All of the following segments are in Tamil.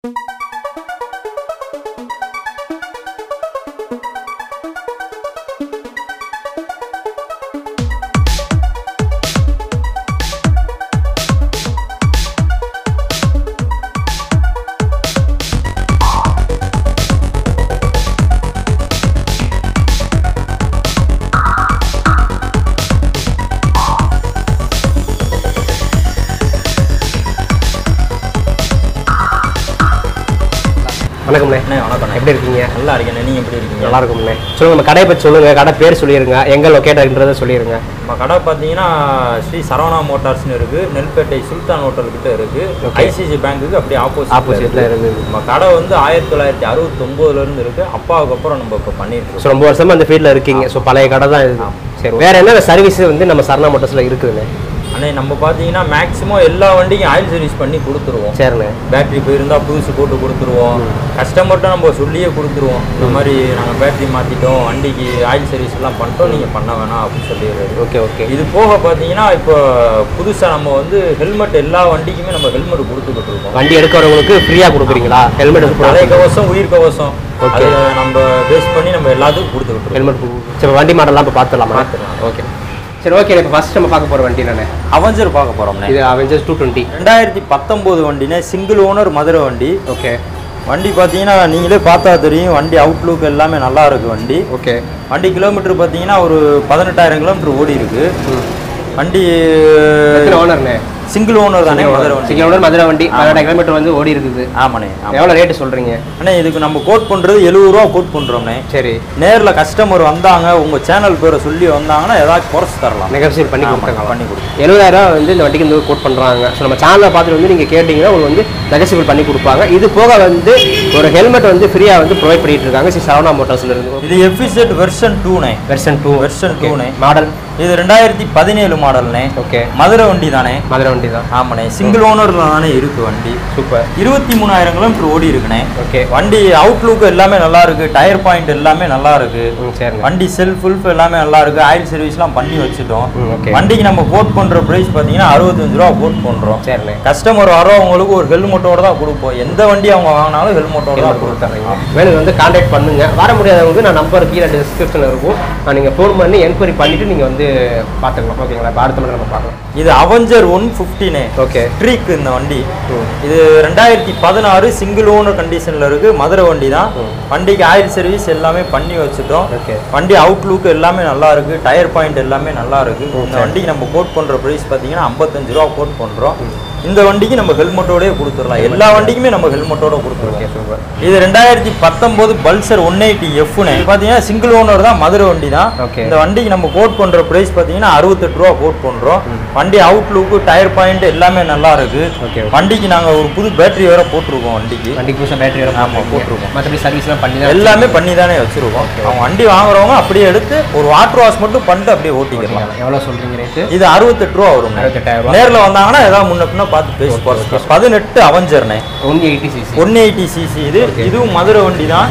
வணக்கம்ண்ணே அண்ணே வணக்கம் எப்படி இருக்கீங்க நல்லா இருக்கேன் நீங்க எப்படி இருக்கீங்க நல்லா இருக்கும்ண்ணே சொல்லுங்க நம்ம கடையை பற்றி சொல்லுங்க கடை பேர் சொல்லிடுங்க எங்க லொக்கேட்டர்ன்றதை சொல்லிடுங்க நம்ம கடை பார்த்தீங்கன்னா ஸ்ரீ சரவணா மோட்டார்ஸ்னு இருக்கு நெல்பேட்டை சுல்தான் ஹோட்டல் கிட்ட இருக்கு Okay. ஐசிசி பேங்க்குக்கு அப்படியே ஆப்போசிட் ஆப்போசிட்ல இருக்குது நம்ம கடை வந்து ஆயிரத்தி தொள்ளாயிரத்தி அறுபத்தொம்போதுல இருந்து இருக்கு அப்பாவுக்கு அப்புறம் நம்ம இப்போ பண்ணிட்டு இருக்கோம் ஸோ ரொம்ப வருஷமா அந்த ஃபீல்டில் இருக்கீங்க ஸோ பழைய கடை தான் இது சரி வேற என்ன சர்வீஸ் வந்து நம்ம சரணா மோட்டர்ஸில் இருக்குதுண்ணே அண்ணே நம்ம பார்த்தீங்கன்னா மேக்ஸிமம் எல்லா வண்டிக்கும் ஆயில் சர்வீஸ் பண்ணி கொடுத்துருவோம் சரிண்ணே பேட்டரி போயிருந்தா புதுசு போட்டு கொடுத்துருவோம் கஸ்டமர்கிட்ட நம்ம சொல்லியே கொடுத்துருவோம் இந்த மாதிரி நாங்கள் பேட்டரி மாற்றிட்டோம் வண்டிக்கு ஆயில் சர்வீஸ் எல்லாம் பண்ணிட்டோம் நீங்கள் பண்ண வேணாம் அப்படின்னு சொல்லிடுறாரு ஓகே ஓகே இது போக பார்த்தீங்கன்னா இப்போ புதுசாக நம்ம வந்து ஹெல்மெட் எல்லா வண்டிக்குமே நம்ம ஹெல்மெட் கொடுத்துக்கிட்டு இருக்கோம் வண்டி எடுக்கிறவங்களுக்கு ஃப்ரீயாக கொடுக்குறீங்களா ஹெல்மெட் தலை கவசம் உயிர் கவசம் அதை நம்ம பேஸ் பண்ணி நம்ம எல்லாத்துக்கும் கொடுத்துக்கிட்டு இருக்கோம் ஹெல்மெட் சரி வண்டி மாடல்லாம் இப்போ பார்த்துலாமா பார்த்துக்கலாம். ஓகே சரி ஓகே இப்போ ஃபர்ஸ்ட் நம்ம பார்க்க போகிற வண்டி நானே அவஞ்சர் பார்க்க போகிறோம்ண்ணே இது அவெஞ்சர்ஸ் டூ டுவெண்ட்டி ரெண்டாயிரத்தி பத்தொம்போது வண்டினே சிங்கிள் ஓனர் மதுரை வண்டி ஓகே வண்டி பார்த்தீங்கன்னா நீங்களே பார்த்தா தெரியும் வண்டி அவுட்லுக் எல்லாமே நல்லா இருக்கு வண்டி ஓகே வண்டி கிலோமீட்டர் பார்த்தீங்கன்னா ஒரு பதினெட்டாயிரம் கிலோமீட்டர் ஓடி இருக்கு வண்டி எத்தனை ஓனர்ண்ணே சிங்கிள் ஓனர் தானே மதுரை வண்டி சிங்கிள் ஓனர் மதுரை வண்டி பதினெட்டு கிலோமீட்டர் வந்து ஓடி இருக்குது ஆமாண்ணே ஆமா. எவ்வளோ ரேட்டு சொல்கிறீங்க அண்ணே இதுக்கு நம்ம கோட் பண்ணுறது எழுபது ரூபா கோட் பண்ணுறோம்ண்ணே சரி நேரில் கஸ்டமர் வந்தாங்க உங்கள் சேனல் பேரை சொல்லி வந்தாங்கன்னா ஏதாச்சும் குறைச்சி தரலாம் நெகோசியேட் பண்ணி ஆமா, கொடுத்துருக்கலாம் பண்ணி கொடுத்து எழுபதாயிரம் வந்து இந்த வண்டிக்கு வந்து கோட் பண்ணுறாங்க ஸோ நம்ம சேனலை பார்த்துட்டு வந்து நீங்கள் கேட்டிங்கன்னா உங்களுக்கு வந்து நெகசிபிள் பண்ணி கொடுப்பாங்க இது போக வந்து ஒரு ஹெல்மெட் வந்து ஃப்ரீயாக வந்து ப்ரொவைட் பண்ணிட்டு இருக்காங்க ஸ்ரீ சரவணா மோட்டார்ஸ்ல இருந்து இது எஃபிசெட் வெர்ஷன் டூண்ணே வெர்ஷன் டூ வெர்ஷன் டூண்ணே மாடல் இது ரெண்டாயிரத்தி பதினேழு மாடல்ண்ணே ஓகே மதுரை வண்டி தானே மதுரை வண்டி தான் ஆமாண்ணே சிங்கிள் ஓனரில் தானே இருக்கு வண்டி சூப்பர் இருபத்தி மூணாயிரம் கிலோமீட்டர் ஓடி இருக்குண்ணே ஓகே வண்டி அவுட்லுக் எல்லாமே நல்லா இருக்கு டயர் பாயிண்ட் எல்லாமே நல்லா இருக்கு ம் சரிங்க வண்டி செல்ஃப் ஃபுல்ஃப் எல்லாமே நல்லா இருக்கு ஆயில் சர்வீஸ்லாம் பண்ணி வச்சுட்டோம் ம் ஓகே வண்டிக்கு நம்ம கோட் பண்ற பிரைஸ் பார்த்தீங்கன்னா அறுபத்தஞ்சு ரூபா கோட் பண்றோம் சரிண்ணே கஸ்டமர் வரவங்களுக்கு ஒரு ஹெல்மெட்டோட தான் கொடுப்போம் எந்த வண்டி அவங்க வாங்கினாலும் ஹெல்மெட்டோட தான் கொடுத்துறீங்க வேணும் வந்து காண்டாக்ட் பண்ணுங்க வர முடியாதவங்க நான் நம்பர் கீழே டிஸ்கிரிப்ஷனில் இருக்கும் நீங்கள் ஃபோன் பண்ணி என்கொயரி பண்ணிட்டு நீங்கள் வந்து பார்த்துக்கலாம் ஓகேங்களா இப்போ அடுத்த மணி நம்ம பார்க்கலாம் இது அவெஞ்சர் ஒன் ஃபிஃப்டினே ஓகே ட்ரீக் இந்த வண்டி இது ரெண்டாயிரத்தி பதினாறு சிங்கிள் ஓனர் கண்டிஷன்ல இருக்கு மதுரை வண்டி தான் வண்டிக்கு ஆயில் சர்வீஸ் எல்லாமே பண்ணி வச்சுட்டோம் ஓகே வண்டி அவுட்லுக் எல்லாமே நல்லா இருக்கு டயர் பாயிண்ட் எல்லாமே நல்லா இருக்கு இந்த வண்டிக்கு நம்ம கோட் பண்ற பிரைஸ் பாத்தீங்கன்னா 55 ரூபா கோட் பண்றோம் இந்த வண்டிக்கு நம்ம ஹெல்மெட்டோடய கொடுத்துடலாம் எல்லா வண்டிக்குமே நம்ம ஹெல்மெட்டோட கொடுத்துருவோம் சூப்பர் இது ரெண்டாயிரத்தி பத்தொன்பது பல்சர் ஒன் எயிட்டி எஃப்னு பாத்தீங்கன்னா சிங்கிள் ஓனர் தான் மதுரை வண்டி தான் Okay. இந்த வண்டிக்கு நம்ம கோட் பண்ற பிரைஸ் பாத்தீங்கன்னா அறுபத்தெட்டு ரூபா கோட் பண்றோம் வண்டி அவுட்லுக்கு டயர் பாயிண்ட் எல்லாமே நல்லா இருக்கு ஓகே வண்டிக்கு நாங்க ஒரு புது பேட்டரி வேற போட்டிருக்கோம் வண்டிக்கு வண்டிக்கு புதுசாக பேட்டரி வேறு ஆமா, போட்டிருக்கோம். மற்றபடி சர்வீஸ்லாம் பண்ணி தான் எல்லாமே பண்ணி தானே வச்சிருக்கோம் அவங்க வண்டி வாங்குறவங்க அப்படியே எடுத்து ஒரு வாட்டர் வாஷ் மட்டும் பண்ணிட்டு அப்படியே ஓட்டிக்கலாம் எவ்வளோ சொல்கிறீங்க ரேட்டு இது அறுபத்தெட்டு ரூபா வரும் அறுபத்தெட்டாயிரம் ரூபா நேர்ல வந்தாங்கன்னா ஏதாவது முன்ன பின்ன பார்த்து பேசி போறோம் பதினெட்டு அவஞ்சர்னே one eighty CC one eighty CC இது இதுவும் மதுரை வண்டி தான்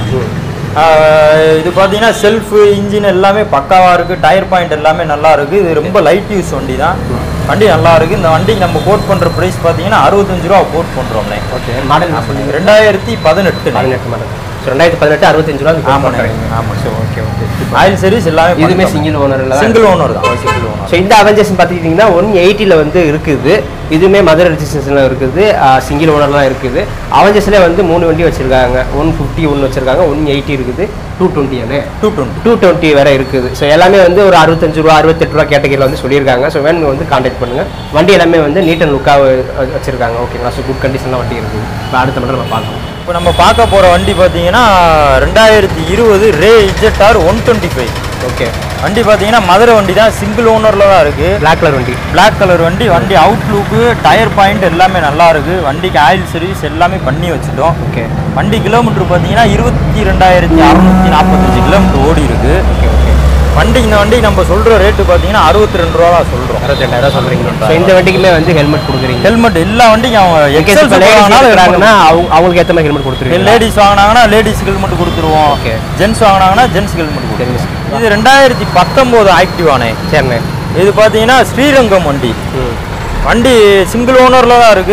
ஆஹ் இது பார்த்தீங்கன்னா செல்ஃபு இன்ஜின் எல்லாமே பக்காவா இருக்கு டயர் பாயிண்ட் எல்லாமே நல்லா இருக்கு இது ரொம்ப லைட் யூஸ் வண்டி தான் வண்டி நல்லா இருக்கு இந்த வண்டிக்கு நம்ம கோட் பண்ற பிரைஸ் பார்த்தீங்கன்னா அறுபத்தஞ்சு ரூபா கோட் பண்றோம்னே ஓகே மாடல் நான் சொல்லுங்க ரெண்டாயிரத்தி பதினெட்டு பதினெட்டு மாடல் ஸோ ரெண்டாயிரத்தி பதினெட்டு அறுபத்தஞ்சு ரூபா ஆமாண்ணே ஆமாம் so okay okay oil service எல்லாமே இதுவுமே சிங்கிள் ஓனர் இல்லை சிங்கிள் ஓனர் தான் சிங்கிள் ஓனர் ஸோ இந்த அவெஞ்சர்ஸ் பார்த்துக்கிட்டிங்கன்னா ஒன் எயிட்டியில் வந்து இருக்குது இதுவுமே மதுரை ரெஜிஸ்ட்ரேஷனில் இருக்குது சிங்கிள் ஓனர்லாம் இருக்குது அவெஞ்சர்ஸ்லேயே வந்து மூணு வண்டி வச்சுருக்காங்க ஒன் ஃபிஃப்டி ஒன்று வச்சுருக்காங்க ஒன் எயிட்டி இருக்குது two twenty two twenty two twenty வேற இருக்குது ஸோ எல்லாமே வந்து ஒரு அறுபத்தஞ்சு ரூபா அறுபத்தெட்டு ரூபா கேட்டகரியில் வந்து சொல்லியிருக்காங்க ஸோ வேணும் வந்து காண்டாக்ட் பண்ணுங்கள் வண்டி எல்லாமே வந்து நீட் அண்ட் லுக்காக வச்சுருக்காங்க ஓகேங்களா ஸோ குட் கண்டிஷனில் வண்டி இருக்குது இப்போ அடுத்த மட்டும் நம்ம பார்க்கலாம் இப்போ நம்ம பார்க்க போகிற வண்டி பார்த்தீங்கன்னா ரெண்டாயிரத்தி இருபது Ray ZR one twenty five okay வண்டி பார்த்தீங்கன்னா மதுரை வண்டி தான் சிங்கிள் ஓனரில் தான் இருக்குது பிளாக் கலர் வண்டி Black கலர் வண்டி வண்டி அவுட்லுக்கு டயர் பாயிண்ட் எல்லாமே நல்லா இருக்கு வண்டிக்கு ஆயில் சர்வீஸ் எல்லாமே பண்ணி வச்சுட்டோம் ஓகே வண்டி கிலோமீட்டர் பார்த்தீங்கன்னா இருபத்தி ரெண்டாயிரத்தி அறுநூத்தி நாற்பத்தஞ்சு கிலோமீட்டர் ஓடி இருக்கு ஓகே ஓகே வண்டி இந்த வண்டி நம்ம சொல்ற ரேட்டு பார்த்தீங்கன்னா அறுபத்தி ரெண்டு ரூபா தான் சொல்றோம் அறுபத்தெண்டாயிரம் சொல்கிறீங்க ஸோ இந்த வண்டிக்குமே வந்து ஹெல்மெட் கொடுக்குறீங்க ஹெல்மெட் எல்லா வண்டிக்கும் அவங்க எங்கேயாச்சும் எக்ஸல் இப்போ லேடிஸ் வாங்கினாலும் இருக்கிறாங்கன்னா அவங்க அவங்களுக்கு ஏற்ற மாதிரி ஹெல்மெட் கொடுத்துருவீங்க லேடிஸ் வாங்கினாங்கன்னா லேடிஸ் ஹெல்மெட் கொடுத்துருவோம் Okay. ஜென்ஸ் வாங்கினாங்கன்னா ஜென்ஸ் ஹெல்மெட் கொடுத்துருவோம் இது ரெண்டாயிரத்தி பத்தொம்போது ஆக்டிவானே சரிண்ணே இது பார்த்தீங்கன்னா ஸ்ரீரங்கம் வண்டி ம் வண்டி சிங்கிள் ஓனரில் தான் இருக்குது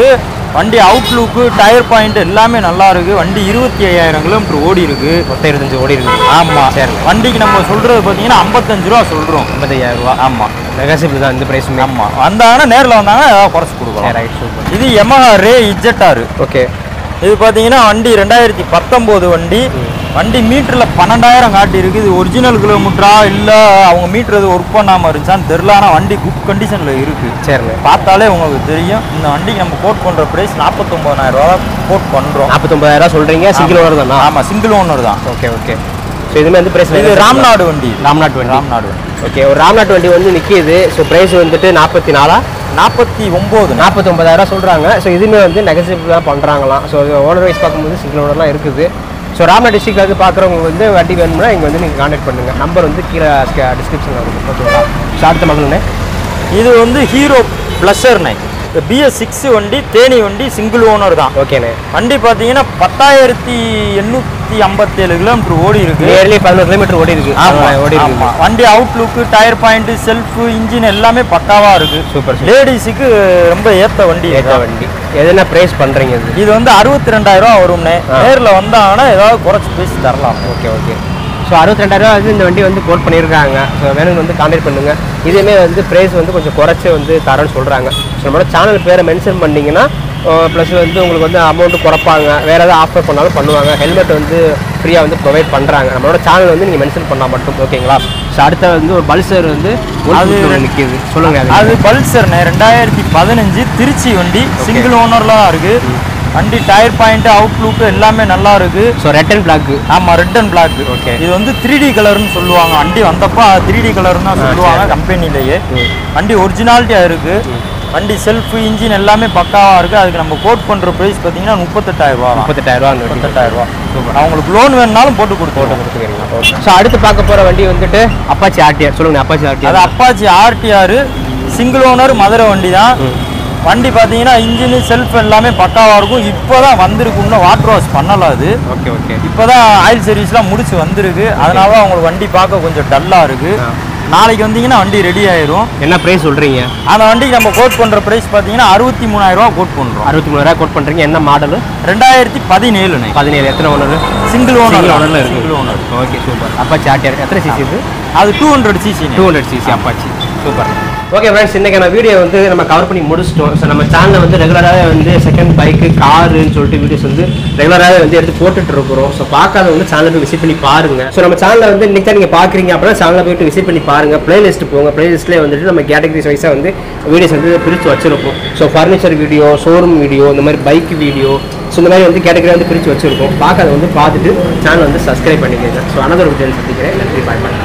வண்டி அவுட்லுக்கு டயர் பாயிண்ட் எல்லாமே நல்லா இருக்கு வண்டி இருபத்தி ஐயாயிரம் கிலோமீட்டர் ஓடி இருக்கு மொத்தம் இருபத்தஞ்சு ஓடி இருக்கு ஆமா சரி. வண்டிக்கு நம்ம சொல்றது பாத்தீங்கன்னா ஐம்பத்தஞ்சு ரூபா சொல்றோம் ஐம்பத்தையாயிரம் ரூபா ஆமா நெகசிபிள் தான் இந்த ப்ரைஸுமே ஆமா வந்தாங்கன்னா நேர்ல வந்தாங்கன்னா ஏதாவது குறைச்சு கொடுக்கலாம் ரைட் சூப்பர் இது Yamaha ரே இஜெட்டாரு ஓகே இது பார்த்தீங்கன்னா வண்டி ரெண்டாயிரத்தி பத்தொம்போது வண்டி வண்டி மீட்டரில் பன்னெண்டாயிரம் காட்டி இருக்கு இது ஒரிஜினல் கிலோமீட்டரா இல்லை அவங்க மீட்டர் எது ஒர்க் பண்ணாமல் இருந்துச்சான்னு தெரில ஆனால் வண்டி குட் கண்டிஷனில் இருக்குது சரிண்ணே பார்த்தாலே உங்களுக்கு தெரியும் இந்த வண்டிக்கு நம்ம கோட் பண்ணுற ப்ரைஸ் நாற்பத்தொம்பதாயிரம் ரூபா கோட் பண்ணுறோம் நாற்பத்தொம்பதாயிரம் ரூபா சொல்கிறீங்க சிங்கிள் ஓனர் தானா ஆமாம் சிங்கிள் ஓனர் தான் ஓகே ஓகே ஸோ இதுமே வந்து ப்ரைஸ் இது ராம்நாடு வண்டி இது. ராம்நாட் வண்டி ராம்நாடு வண்டி ஓகே ஒரு ராம்நாட் வண்டி வந்து நிற்கிது ஸோ ப்ரைஸ் வந்துட்டு நாற்பத்தி நாலா நாற்பத்தி ஒம்பது நாற்பத்தொம்பதாயிரம் சொல்கிறாங்க ஸோ இதுவுமே வந்து நெகசிபிள் தான் பண்ணுறாங்களாம் ஸோ ஓனர் வைஸ் பார்க்கும்போது சிங்கிள் ஓனர்லாம் இருக்குது ஸோ ராமநாட் டிஸ்ட்ரிக்ட் வந்து பார்க்குறவங்க வந்து வண்டி வேணும்னா இங்கே வந்து நீங்கள் கான்டாக்ட் பண்ணுங்கள் நம்பர் வந்து கீழே டிஸ்கிரிப்ஷனில் இருக்கும் ஓகேங்களா ஸோ அடுத்த மகள்ண்ணே இது வந்து ஹீரோ ப்ளஸர்னே பிஎஸ் சிக்ஸ் வண்டி தேனி வண்டி சிங்கிள் ஓனர் தான் ஓகேண்ணே வண்டி பார்த்தீங்கன்னா பத்தாயிரத்தி எண்ணூற்றி ஐம்பத்தேழு கிலோமீட்டர் ஓடி இருக்கு நியர்லி பதினோரு கிலோமீட்டர் ஓடி இருக்கு ஆமா ஓடி ஆமா இருக்கு வண்டி outlook tyre point self engine எல்லாமே பக்காவா இருக்கு சூப்பர் சூப்பர் லேடிஸுக்கு ரொம்ப ஏத்த வண்டி ஏற்ற இது. வண்டி எதுனா ப்ரைஸ் பண்ணுறீங்க இது இது வந்து அறுபத்தி ரெண்டாயிரம் ரூபா வரும்னே ஆ. நேர்ல வந்தாங்கன்னா ஏதாவது குறைச்சு பேசி தரலாம் ஓகே ஓகே ஸோ அறுபத்தி ரெண்டாயிரம் வந்து இந்த வண்டி வந்து கோட் பண்ணியிருக்காங்க ஸோ வேணும்னு வந்து கான்டாக்ட் பண்ணுங்கள் இதுவுமே வந்து ப்ரைஸ் வந்து கொஞ்சம் குறைச்சி வந்து தரேன்னு சொல்கிறாங்க ஸோ நம்மளோட சேனல் பேரை மென்ஷன் பண்ணிங்கன்னா ப்ளஸ் வந்து உங்களுக்கு வந்து அமௌண்ட்டு குறைப்பாங்க வேறு ஏதாவது ஆஃபர் பண்ணாலும் பண்ணுவாங்க ஹெல்மெட் வந்து ஃப்ரீயாக வந்து ப்ரொவைட் பண்ணுறாங்க நம்மளோட சேனல் வந்து நீங்கள் மென்ஷன் பண்ணால் மட்டும் ஓகேங்களா ஸோ அடுத்த வந்து ஒரு பல்சர் வந்து அது அது நிற்கிது சொல்லுங்கள் அது பல்சர்ண்ணே ரெண்டாயிரத்தி பதினஞ்சு திருச்சி வண்டி சிங்கிள் ஓனர்ல தான் இருக்கு வண்டி டயர் பாயிண்ட் அவுட்லுக் எல்லாமே நல்லா இருக்கு ஸோ ரெட் அண்ட் பிளாக் ஆமா ரெட் அண்ட் பிளாக் Okay. இது வந்து த்ரீ டி கலர்னு சொல்லுவாங்க வண்டி வந்தப்போ த்ரீ டி கலர்னு தான் சொல்லுவாங்க கம்பெனிலேயே வண்டி ஒரிஜினாலிட்டியா இருக்கு வண்டி செல்ஃப் இன்ஜின் எல்லாமே பக்காவா இருக்கு அதுக்கு நம்ம கோட் பண்ற பிரைஸ் பார்த்தீங்கன்னா முப்பத்தெட்டாயிரம் ரூபா தான். முப்பத்தெட்டாயிரம் ரூபா அந்த வண்டி முப்பத்தெட்டாயிரம் ரூபா அவங்களுக்கு லோன் வேணுனாலும் போட்டு கொடுத்துருவோம் கொடுத்துக்கிறீங்களா ஓகே ஸோ அடுத்து பார்க்க போகிற வண்டி வந்துட்டு அப்பாச்சி ஆர்டிஆர் சொல்லுங்க அப்பாச்சி அது RTR Apache RTR single owner Madurai வண்டி தான் வண்டி பார்த்தீங்கன்னா இன்ஜின் செல்ஃப் எல்லாமே பக்காவா இருக்கும் இப்போதான் வந்திருக்கு இன்னும் வாட்டர் வாஷ் பண்ணல அது ஓகே ஓகே இப்போதான் ஆயில் சர்வீஸ்லாம் முடிச்சு வந்திருக்கு அதனால தான் உங்களுக்கு வண்டி பார்க்க கொஞ்சம் டல்லாக இருக்கு ஆ. நாளைக்கு வந்தீங்கன்னா வண்டி ரெடி ஆயிரும் என்ன ப்ரைஸ் சொல்கிறீங்க அந்த வண்டிக்கு நம்ம கோட் பண்ற பிரைஸ் பார்த்தீங்கன்னா அறுபத்தி மூணாயிரம் ரூபா கோட் பண்றோம் அறுபத்தி மூணாயிரம் கோட் பண்ணுறீங்க என்ன மாடலு ரெண்டாயிரத்தி பதினேழுண்ணே பதினேழு எத்தனை owner single owner Single owner ல இருக்கு. Single owner okay super Apache RTR எத்தனை சிசி இது அது two hundred CC two hundred CC Apache super okay friends இன்றைக்கான வீடியோ வந்து நம்ம கவர் பண்ணி முடிச்சிட்டோம் ஸோ நம்ம சேனலில் வந்து ரெகுலராகவே வந்து செகண்ட் பைக்கு காருன்னு சொல்லிட்டு வீடியோஸ் வந்து ரெகுலராகவே வந்து எடுத்து போட்டுட்டு இருக்கிறோம் ஸோ பார்க்காதவங்க சேனலை போய் விசிட் பண்ணி பாருங்க ஸோ நம்ம சேனலில் வந்து இன்னைக்கு தான் நீங்கள் பார்க்குறீங்க அப்படின்னா சேனலில் போயிட்டு விசிட் பண்ணி பாருங்க பிளேலிஸ்ட் போங்க பிளேலிஸ்ட்லேயே வந்துட்டு நம்ம கேட்டகரிஸ் வைஸாக வந்து வீடியோஸ் வந்து பிரித்து வச்சிருப்போம் so furniture video showroom video இந்த மாதிரி பைக் வீடியோ ஸோ இந்த மாதிரி வந்து கேட்டகரி வந்து பிரித்து வச்சிருக்கோம் பார்க்காத வந்து பார்த்துட்டு சேனல் வந்து சப்ஸ்கிரைப் பண்ணிக்கோங்க ஸோ அனதர் வீடியோ சந்திக்கிறேன் நன்றி பாய் பாய்